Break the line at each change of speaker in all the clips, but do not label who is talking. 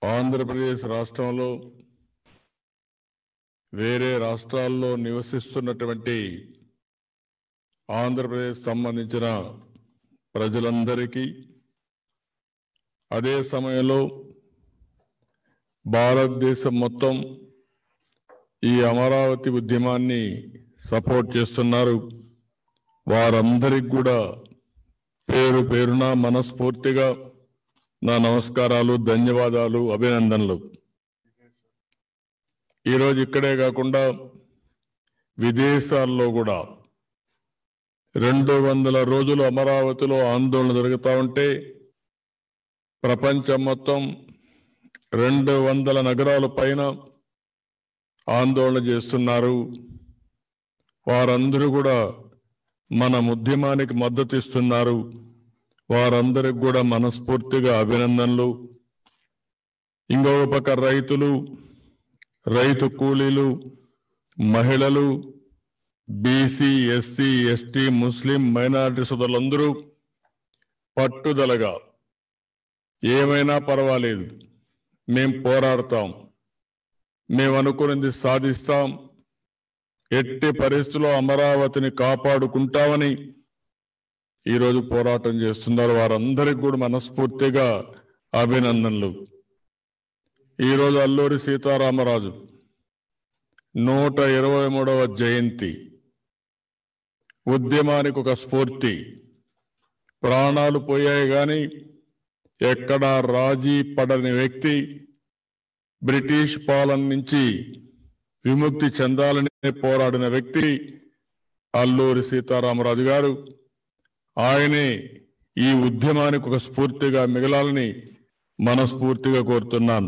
ఆంధ్రప్రదేశ్ రాష్ట్రంలో వేరే రాష్ట్రాల్లో నివసిస్తున్నటువంటి ఆంధ్రప్రదేశ్ సంబంధించిన ప్రజలందరికీ అదే సమయంలో భారతదేశం మొత్తం ఈ అమరావతి ఉద్యమాన్ని సపోర్ట్ చేస్తున్నారు వారందరికి కూడా పేరు పేరున మనస్ఫూర్తిగా నా నమస్కారాలు ధన్యవాదాలు అభినందనలు ఈరోజు ఇక్కడే కాకుండా విదేశాల్లో కూడా రెండు వందల రోజులు అమరావతిలో ఆందోళన జరుగుతూ ఉంటే ప్రపంచం మొత్తం రెండు వందల నగరాల పైన ఆందోళన చేస్తున్నారు వారందరూ కూడా మన ఉద్యమానికి మద్దతు ఇస్తున్నారు వారందరికి కూడా మనస్ఫూర్తిగా అభినందనలు ఇంకొక పక్క రైతులు రైతు కూలీలు మహిళలు బీసీ ఎస్సీ ఎస్టీ ముస్లిం మైనారిటీ సోదరులందరూ పట్టుదలగా ఏమైనా పర్వాలేదు మేం పోరాడతాం మేము అనుకున్నది సాధిస్తాం ఎట్టి పరిస్థితుల్లో అమరావతిని కాపాడుకుంటామని ఈరోజు పోరాటం చేస్తున్నారు వారందరికి కూడా మనస్ఫూర్తిగా అభినందనలు ఈరోజు అల్లూరి సీతారామరాజు నూట ఇరవై మూడవ జయంతి ఉద్యమానికి ఒక స్ఫూర్తి ప్రాణాలు పోయాయి గాని ఎక్కడా రాజీ పడని వ్యక్తి బ్రిటిష్ పాలన నుంచి విముక్తి చెందాలని పోరాడిన వ్యక్తి అల్లూరి సీతారామరాజు గారు ఆయనే ఈ ఉద్యమానికి ఒక స్ఫూర్తిగా మిగలాలని మనస్ఫూర్తిగా కోరుతున్నాను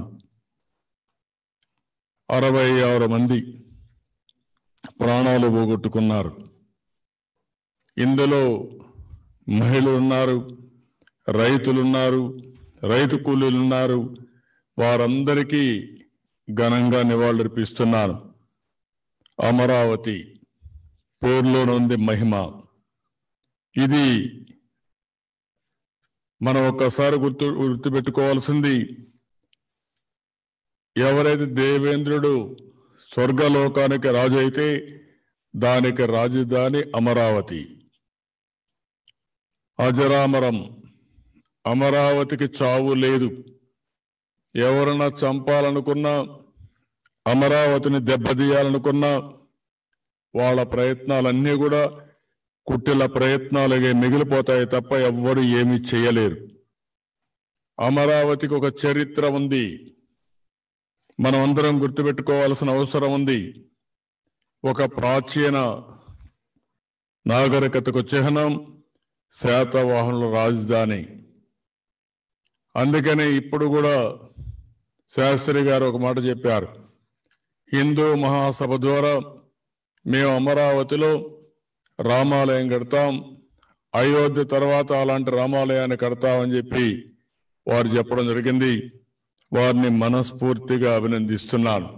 అరవై ఆరు మంది ప్రాణాలు పోగొట్టుకున్నారు ఇందులో మహిళలు ఉన్నారు రైతులున్నారు రైతు కూలీలున్నారు వారందరికీ ఘనంగా నివాళులర్పిస్తున్నాను అమరావతి పేరులోనుంది మహిమ ఇది మనం ఒక్కసారి గుర్తు గుర్తుపెట్టుకోవాల్సింది ఎవరైతే దేవేంద్రుడు స్వర్గలోకానికి రాజు అయితే దానికి రాజధాని అమరావతి అజరామరం అమరావతికి చావు లేదు ఎవరన్నా చంపాలనుకున్నా అమరావతిని దెబ్బతీయాలనుకున్నా వాళ్ళ ప్రయత్నాలన్నీ కూడా కుట్టిల ప్రయత్నాలుగా మిగిలిపోతాయి తప్ప ఎవ్వరు ఏమీ చేయలేరు అమరావతికి ఒక చరిత్ర ఉంది మనం అందరం గుర్తుపెట్టుకోవాల్సిన అవసరం ఉంది ఒక ప్రాచీన నాగరికతకు చిహ్నం శాతవాహనుల రాజధాని అందుకనే ఇప్పుడు కూడా శాస్త్రి గారు ఒక మాట చెప్పారు హిందూ మహాసభ ద్వారా మేము అమరావతిలో రామాలయం కడతాం అయోధ్య తర్వాత అలాంటి రామాలయాన్ని కడతామని చెప్పి వారు చెప్పడం జరిగింది వారిని మనస్ఫూర్తిగా అభినందిస్తున్నాను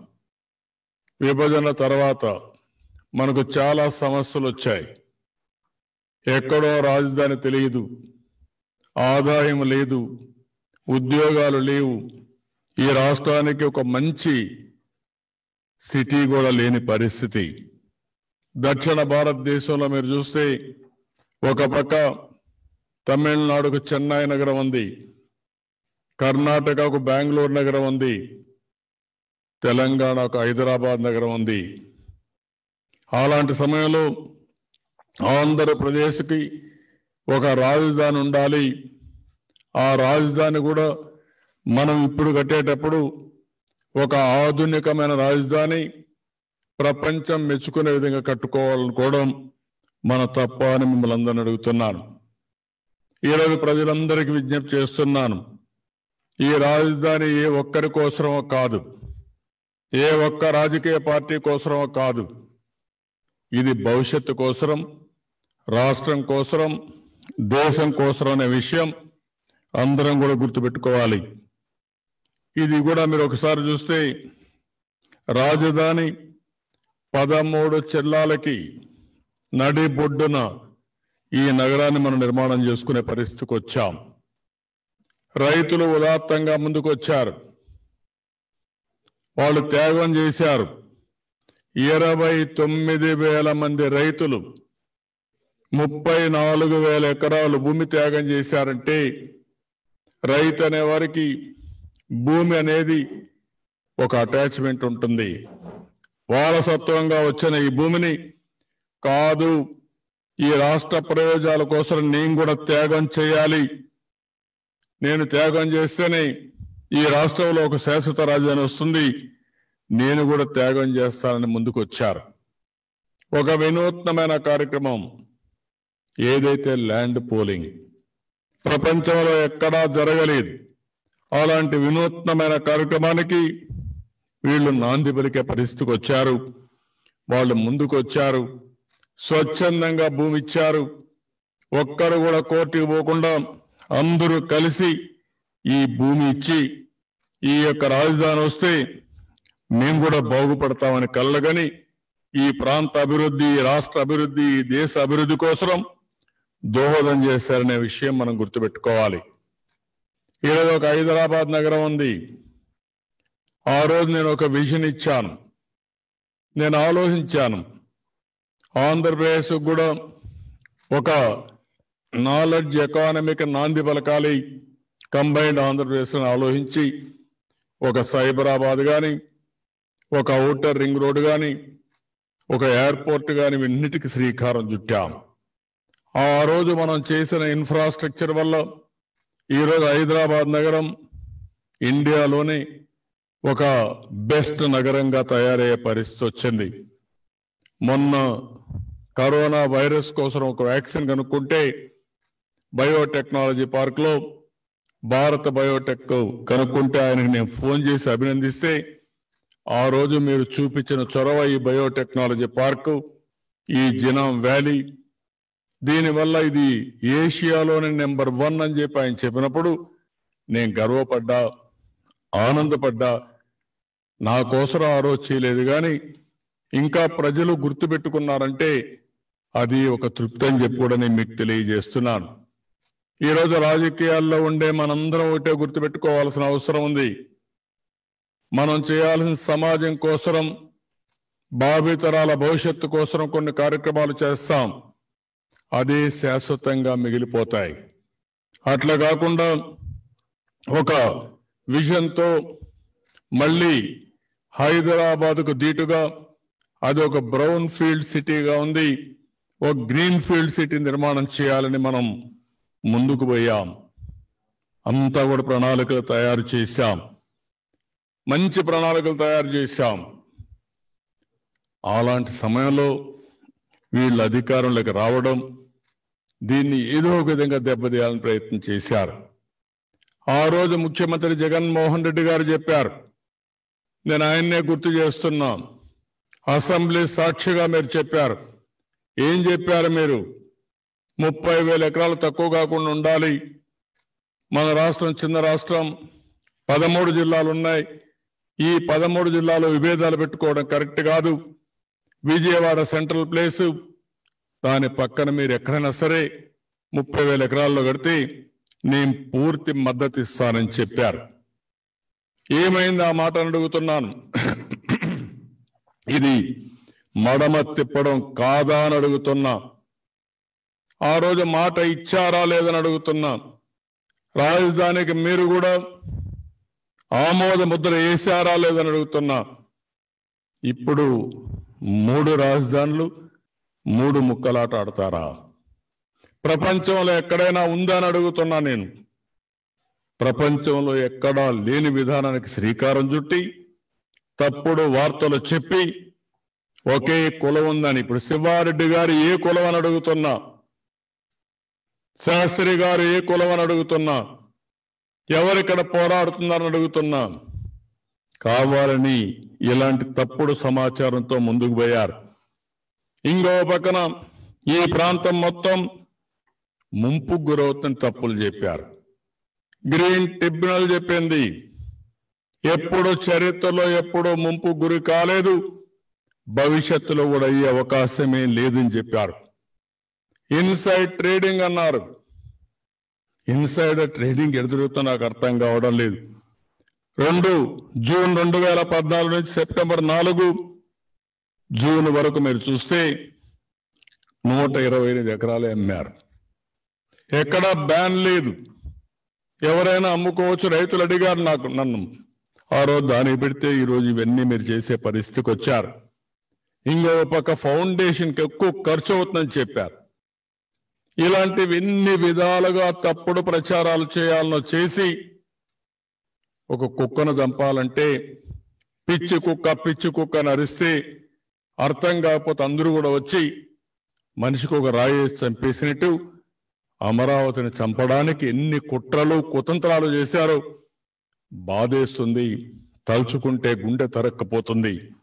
విభజన తర్వాత మనకు చాలా సమస్యలు వచ్చాయి ఎక్కడో రాజధాని తెలియదు ఆదాయం లేదు ఉద్యోగాలు లేవు ఈ రాష్ట్రానికి ఒక మంచి సిటీ కూడా లేని పరిస్థితి దక్షిణ భారతదేశంలో మీరు చూస్తే ఒక పక్క తమిళనాడుకు చెన్నై నగరం ఉంది కర్ణాటకకు బెంగళూరు నగరం ఉంది తెలంగాణకు హైదరాబాద్ నగరం ఉంది అలాంటి సమయంలో ఆంధ్రప్రదేశ్కి ఒక రాజధాని ఉండాలి ఆ రాజధాని కూడా మనం ఇప్పుడు కట్టేటప్పుడు ఒక ఆధునికమైన రాజధాని ప్రపంచం మెచ్చుకునే విధంగా కట్టుకోవాలనుకోవడం మన తప్ప అని మిమ్మల్ని అందరిని అడుగుతున్నాను ఈరోజు ప్రజలందరికీ విజ్ఞప్తి చేస్తున్నాను ఈ రాజధాని ఏ ఒక్కరి కోసమో కాదు ఏ ఒక్క రాజకీయ పార్టీ కోసమో కాదు ఇది భవిష్యత్తు కోసరం రాష్ట్రం కోసరం దేశం కోసరం అనే విషయం అందరం కూడా గుర్తుపెట్టుకోవాలి ఇది కూడా మీరు ఒకసారి చూస్తే రాజధాని పదమూడు జిల్లాలకి నడి బొడ్డున ఈ నగరాన్ని మనం నిర్మాణం చేసుకునే పరిస్థితికి వచ్చాం రైతులు ఉదాత్తంగా ముందుకొచ్చారు వాళ్ళు త్యాగం చేశారు ఇరవై తొమ్మిది వేల మంది రైతులు ముప్పై నాలుగు వేల ఎకరాలు భూమి త్యాగం చేశారంటే రైతు అనే వారికి భూమి అనేది ఒక అటాచ్మెంట్ ఉంటుంది వారసత్వంగా వచ్చిన ఈ భూమిని కాదు ఈ రాష్ట్ర ప్రయోజనాల కోసం నేను కూడా త్యాగం చేయాలి నేను త్యాగం చేస్తేనే ఈ రాష్ట్రంలో ఒక శాశ్వత రాజధాని వస్తుంది నేను కూడా త్యాగం చేస్తానని ముందుకు వచ్చారు ఒక వినూత్నమైన కార్యక్రమం ఏదైతే ల్యాండ్ పోలింగ్ ప్రపంచంలో ఎక్కడా జరగలేదు అలాంటి వినూత్నమైన కార్యక్రమానికి వీళ్ళు నాంది పలికే పరిస్థితికి వచ్చారు వాళ్ళు ముందుకు వచ్చారు స్వచ్ఛందంగా భూమి ఇచ్చారు ఒక్కరు కూడా కోర్టుకు పోకుండా అందరూ కలిసి ఈ భూమి ఇచ్చి ఈ యొక్క రాజధాని వస్తే మేము కూడా బాగుపడతామని కళ్ళగని ఈ ప్రాంత అభివృద్ధి ఈ రాష్ట్ర అభివృద్ధి ఈ దేశ అభివృద్ధి కోసం దోహదం చేశారనే విషయం మనం గుర్తుపెట్టుకోవాలి ఈరోజు ఒక హైదరాబాద్ నగరం ఉంది ఆ రోజు నేను ఒక విజన్ ఇచ్చాను నేను ఆలోచించాను ఆంధ్రప్రదేశ్ కూడా ఒక నాలెడ్జ్ ఎకానమీకి నాంది పలకాలి కంబైన్డ్ ఆంధ్రప్రదేశ్ ఆలోచించి ఒక సైబరాబాద్ కానీ ఒక ఔటర్ రింగ్ రోడ్ కానీ ఒక ఎయిర్పోర్ట్ కానీ ఇన్నిటికి శ్రీకారం చుట్టాం ఆ రోజు మనం చేసిన ఇన్ఫ్రాస్ట్రక్చర్ వల్ల ఈరోజు హైదరాబాద్ నగరం ఇండియాలోనే ఒక బెస్ట్ నగరంగా తయారయ్యే పరిస్థితి వచ్చింది మొన్న కరోనా వైరస్ కోసం ఒక వ్యాక్సిన్ కనుక్కుంటే బయోటెక్నాలజీ పార్క్ లో భారత బయోటెక్ కనుక్కుంటే ఆయనకి నేను ఫోన్ చేసి అభినందిస్తే ఆ రోజు మీరు చూపించిన చొరవ ఈ బయోటెక్నాలజీ పార్క్ ఈ జినాం వ్యాలీ దీనివల్ల ఇది ఏషియాలోనే నెంబర్ వన్ అని చెప్పి ఆయన చెప్పినప్పుడు నేను గర్వపడ్డా ఆనందపడ్డా నా కోసం ఆ రోజు చేయలేదు కానీ ఇంకా ప్రజలు గుర్తుపెట్టుకున్నారంటే అది ఒక తృప్తి అని చెప్పి కూడా నేను మీకు తెలియజేస్తున్నాను ఈరోజు రాజకీయాల్లో ఉండే మనందరం ఒకటే గుర్తుపెట్టుకోవాల్సిన అవసరం ఉంది మనం చేయాల్సిన సమాజం కోసరం భావితరాల భవిష్యత్తు కోసం కొన్ని కార్యక్రమాలు చేస్తాం అదే శాశ్వతంగా మిగిలిపోతాయి అట్లా కాకుండా ఒక విజన్తో మళ్ళీ హైదరాబాద్కు దీటుగా అది ఒక బ్రౌన్ ఫీల్డ్ సిటీగా ఉంది ఒక గ్రీన్ ఫీల్డ్ సిటీ నిర్మాణం చేయాలని మనం ముందుకు పోయాం అంతా కూడా ప్రణాళికలు తయారు చేశాం మంచి ప్రణాళికలు తయారు చేశాం అలాంటి సమయంలో వీళ్ళు అధికారంలోకి రావడం దీన్ని ఏదో ఒక విధంగా దెబ్బతీయాలని ప్రయత్నం చేశారు ఆ రోజు ముఖ్యమంత్రి జగన్మోహన్ రెడ్డి గారు చెప్పారు నేను ఆయన్నే గుర్తు చేస్తున్నా అసెంబ్లీ సాక్షిగా మీరు చెప్పారు ఏం చెప్పారు మీరు ముప్పై వేల ఎకరాలు తక్కువ కాకుండా ఉండాలి మన రాష్ట్రం చిన్న రాష్ట్రం పదమూడు జిల్లాలు ఉన్నాయి ఈ పదమూడు జిల్లాలో విభేదాలు పెట్టుకోవడం కరెక్ట్ కాదు విజయవాడ సెంట్రల్ ప్లేస్ దాని పక్కన మీరు ఎక్కడైనా సరే ముప్పై వేల ఎకరాల్లో కడితే నేను పూర్తి మద్దతు ఇస్తానని చెప్పారు ఏమైంది ఆ మాట అని అడుగుతున్నాను ఇది మడమ తిప్పడం కాదా అని అడుగుతున్నా ఆ రోజు మాట ఇచ్చారా లేదని అడుగుతున్నా రాజధానికి మీరు కూడా ఆమోద ముద్ర వేశారా లేదని అడుగుతున్నా ఇప్పుడు మూడు రాజధానులు మూడు ముక్కలాట ఆడతారా ప్రపంచంలో ఎక్కడైనా ఉందని అడుగుతున్నా నేను ప్రపంచంలో ఎక్కడా లేని విధానానికి శ్రీకారం చుట్టి తప్పుడు వార్తలు చెప్పి ఒకే కులం ఉందని ఇప్పుడు శివారెడ్డి గారు ఏ కులం అని అడుగుతున్నా శాస్త్రి గారు ఏ కులం అని అడుగుతున్నా ఎవరిక్కడ పోరాడుతున్నారని అడుగుతున్నా కావాలని ఇలాంటి తప్పుడు సమాచారంతో ముందుకు పోయారు ఇంకో పక్కన ఈ ప్రాంతం మొత్తం ముంపు గురవుతున్న తప్పులు చెప్పారు గ్రీన్ ట్రిబ్యునల్ చెప్పింది ఎప్పుడు చరిత్రలో ఎప్పుడు ముంపు గురి కాలేదు భవిష్యత్తులో కూడా అయ్యే అవకాశమే లేదని చెప్పారు ఇన్సైడ్ ట్రేడింగ్ అన్నారు ఇన్సైడ్ ట్రేడింగ్ ఎదురుతో నాకు అర్థం కావడం లేదు రెండు జూన్ రెండు వేల పద్నాలుగు నుంచి సెప్టెంబర్ నాలుగు జూన్ వరకు మీరు చూస్తే నూట ఇరవై ఎనిమిది ఎకరాలు అమ్మారు ఎక్కడా బ్యాన్ లేదు ఎవరైనా అమ్ముకోవచ్చు రైతులు అడిగారు నాకు నన్ను ఆ రోజు దానికి పెడితే ఈ రోజు ఇవన్నీ మీరు చేసే పరిస్థితికి వచ్చారు ఇంకో పక్క ఫౌండేషన్కి ఎక్కువ ఖర్చు అవుతుందని చెప్పారు ఇలాంటివి ఎన్ని విధాలుగా తప్పుడు ప్రచారాలు చేయాలనో చేసి ఒక కుక్కను చంపాలంటే పిచ్చి కుక్క పిచ్చి కుక్క అని అరిస్తే అర్థం కాకపోతే అందరూ కూడా వచ్చి మనిషికి ఒక రాయి వేసి చంపేసినట్టు అమరావతిని చంపడానికి ఎన్ని కుట్రలు కుతంత్రాలు చేశారో బాధేస్తుంది తలుచుకుంటే గుండె తరక్కపోతుంది